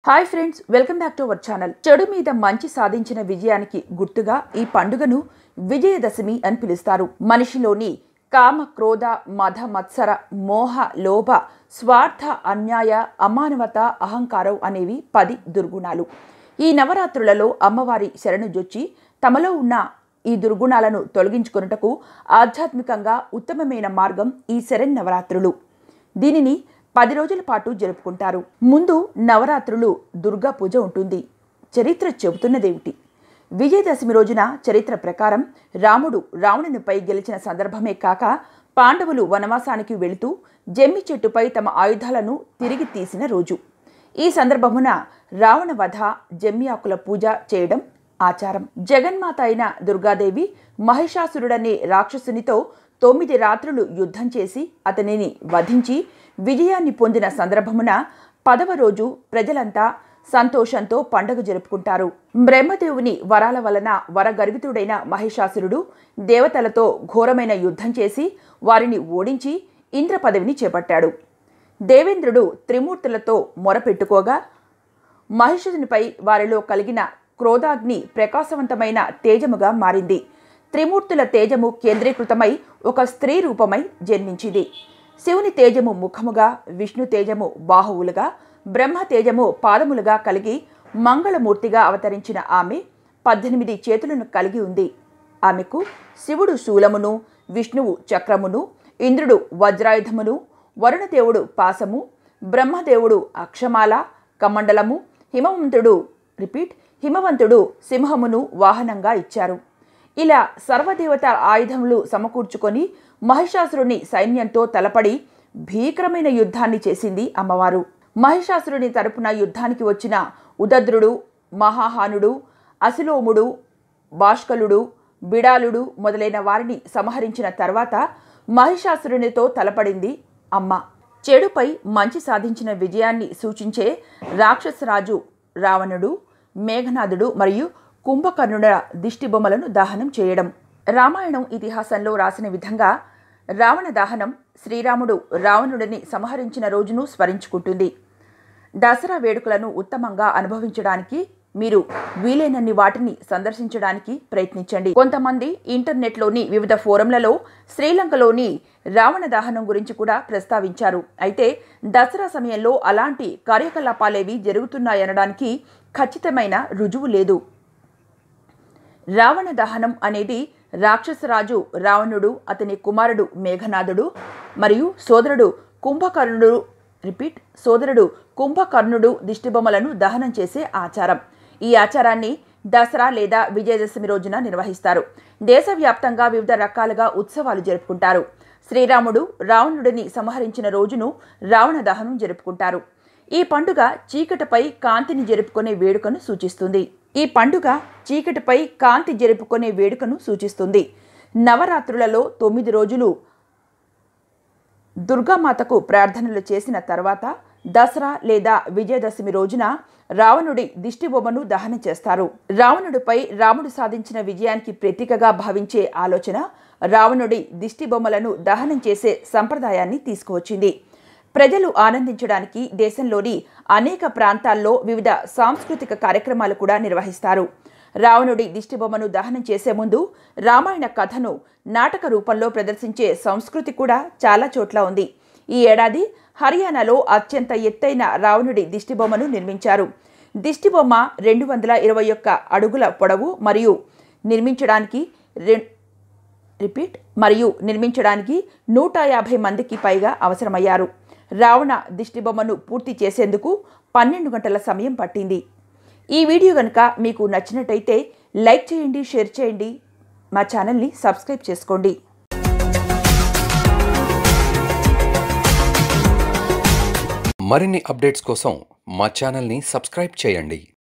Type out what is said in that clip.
hi friends welcome back to our channel చెడు మీద మంచి సాధించిన విజయానికి గుర్తుగా ఈ పండుగను విజయదశమి అని పిలుస్తారు మనిషిలోని కామ క్రోధ మద మత్సర మోహ లోభ స్వార్థ అన్యాయ అమానవత అహంకారం అనేవి పది దుర్గుణాలు ఈ నవరాత్రులలో అమ్మవారి శరణుజొచ్చి తమలో ఉన్న ఈ దుర్గుణాలను తొలగించుకొనుటకు ఆధ్యాత్మికంగా ఉత్తమమైన మార్గం ఈ శరణ్ దీనిని పది రోజుల పాటు జరుపుకుంటారు ముందు నవరాత్రులు దుర్గా పూజ ఉంటుంది చరిత్ర చెబుతున్నదేమిటి విజయదశమి రోజున చరిత్ర ప్రకారం రాముడు రావణునిపై గెలిచిన సందర్భమే కాక పాండవులు వనవాసానికి వెళుతూ జమ్మి చెట్టుపై తమ ఆయుధాలను తిరిగి తీసిన రోజు ఈ సందర్భమున రావణ వధ జమ్మి ఆకుల పూజ చేయడం ఆచారం జగన్మాత అయిన దుర్గాదేవి మహిషాసురుడనే రాక్షసునితో తొమ్మిది రాత్రులు యుద్ధం చేసి అతనిని వధించి విజయాన్ని పొందిన సందర్భమున పదవ రోజు ప్రజలంతా సంతోషంతో పండగ జరుపుకుంటారు బ్రహ్మదేవుని వరాల వలన వరగర్వితుడైన మహిషాసురుడు దేవతలతో ఘోరమైన యుద్ధం చేసి వారిని ఓడించి ఇంద్ర పదవిని చేపట్టాడు దేవేంద్రుడు త్రిమూర్తులతో మొరపెట్టుకోగా మహిషునిపై వారిలో కలిగిన క్రోధాగ్ని ప్రకాశవంతమైన తేజముగా మారింది త్రిమూర్తుల తేజము కేంద్రీకృతమై ఒక స్త్రీ రూపమై జన్మించింది శివుని తేజము ముఖముగా విష్ణు తేజము బాహువులుగా బ్రహ్మ తేజము పాదములుగా కలిగి మంగళమూర్తిగా అవతరించిన ఆమె పద్దెనిమిది చేతులను కలిగి ఉంది ఆమెకు శివుడు శూలమును విష్ణువు చక్రమును ఇంద్రుడు వజ్రాయుధమును వరుణదేవుడు పాసము బ్రహ్మదేవుడు అక్షమాల కమండలము హిమవంతుడు రిపీట్ హిమవంతుడు సింహమును వాహనంగా ఇచ్చారు ఇలా సర్వదేవత ఆయుధములు సమకూర్చుకొని మహిషాసురుని సైన్యంతో తలపడి భీకరమైన యుద్ధాన్ని చేసింది అమ్మవారు మహిషాసురుని తరపున యుద్ధానికి వచ్చిన ఉదద్రుడు మహాహానుడు అసిలోముడు భాష్కలుడు బిడాలుడు మొదలైన వారిని సంహరించిన తర్వాత మహిషాసురునితో తలపడింది అమ్మ చెడుపై మంచి సాధించిన విజయాన్ని సూచించే రాక్షసరాజు రావణుడు మేఘనాథుడు మరియు కుంభకర్ణుల దిష్టి బొమ్మలను దహనం చేయడం రామాయణం ఇతిహాసంలో రాసిన విధంగా రావణ దహనం శ్రీరాముడు రావణుడిని సంహరించిన రోజును స్మరించుకుంటుంది దసరా వేడుకలను ఉత్తమంగా అనుభవించడానికి మీరు వీలైనన్ని వాటిని సందర్శించడానికి ప్రయత్నించండి కొంతమంది ఇంటర్నెట్లోని వివిధ ఫోరంలలో శ్రీలంకలోని రావణ దహనం గురించి కూడా ప్రస్తావించారు అయితే దసరా సమయంలో అలాంటి కార్యకలాపాలేవి జరుగుతున్నాయనడానికి ఖచ్చితమైన రుజువు లేదు రావణ దహనం అనేది రాక్షసరాజు రావణుడు అతని కుమారుడు మేఘనాథుడు మరియు సోదరుడు కుంభకర్ణుడు రిపీట్ సోదరుడు కుంభకర్ణుడు దిష్టిబొమ్మలను దహనం చేసే ఆచారం ఈ ఆచారాన్ని దసరా లేదా విజయదశమి రోజున నిర్వహిస్తారు దేశవ్యాప్తంగా వివిధ రకాలుగా ఉత్సవాలు జరుపుకుంటారు శ్రీరాముడు రావణుడిని సంహరించిన రోజును రావణ దహనం జరుపుకుంటారు ఈ పండుగ చీకటిపై కాంతిని జరుపుకునే వేడుకను సూచిస్తుంది ఈ పండుగ చీకటిపై కాంతి జరుపుకునే వేడుకను సూచిస్తుంది నవరాత్రులలో తొమ్మిది రోజులు దుర్గామాతకు ప్రార్థనలు చేసిన తర్వాత దసరా లేదా విజయదశమి రోజున రావణుడి దిష్టి బొమ్మను దహనం చేస్తారు రావణుడిపై రాముడు సాధించిన విజయానికి ప్రతీకగా భావించే ఆలోచన రావణుడి దిష్టి బొమ్మలను దహనం చేసే సంప్రదాయాన్ని తీసుకువచ్చింది ప్రజలు ఆనందించడానికి దేశంలోని అనేక ప్రాంతాల్లో వివిధ సాంస్కృతిక కార్యక్రమాలు కూడా నిర్వహిస్తారు రావణుడి దిష్టిబొమ్మను దహనం చేసే ముందు రామాయణ కథను నాటక రూపంలో ప్రదర్శించే సంస్కృతి కూడా చాలా చోట్ల ఉంది ఈ ఏడాది హర్యానాలో అత్యంత ఎత్తైన రావణుడి దిష్టిబొమ్మను నిర్మించారు దిష్టిబొమ్మ రెండు వందల ఇరవై ఒక్క అడుగుల పొడవు మరియు నిర్మించడానికి రిపీట్ మరియు నిర్మించడానికి నూట యాభై మందికి పైగా అవసరమయ్యారు రావణ దిష్టిబొమ్మను పూర్తి చేసేందుకు పన్నెండు గంటల సమయం పట్టింది ఈ వీడియో కనుక మీకు నచ్చినట్టయితే లైక్ చేయండి షేర్ చేయండి మా ఛానల్ని సబ్స్క్రైబ్ చేసుకోండి మరిన్ని అప్డేట్స్ కోసం మా ఛానల్ని సబ్స్క్రైబ్ చేయండి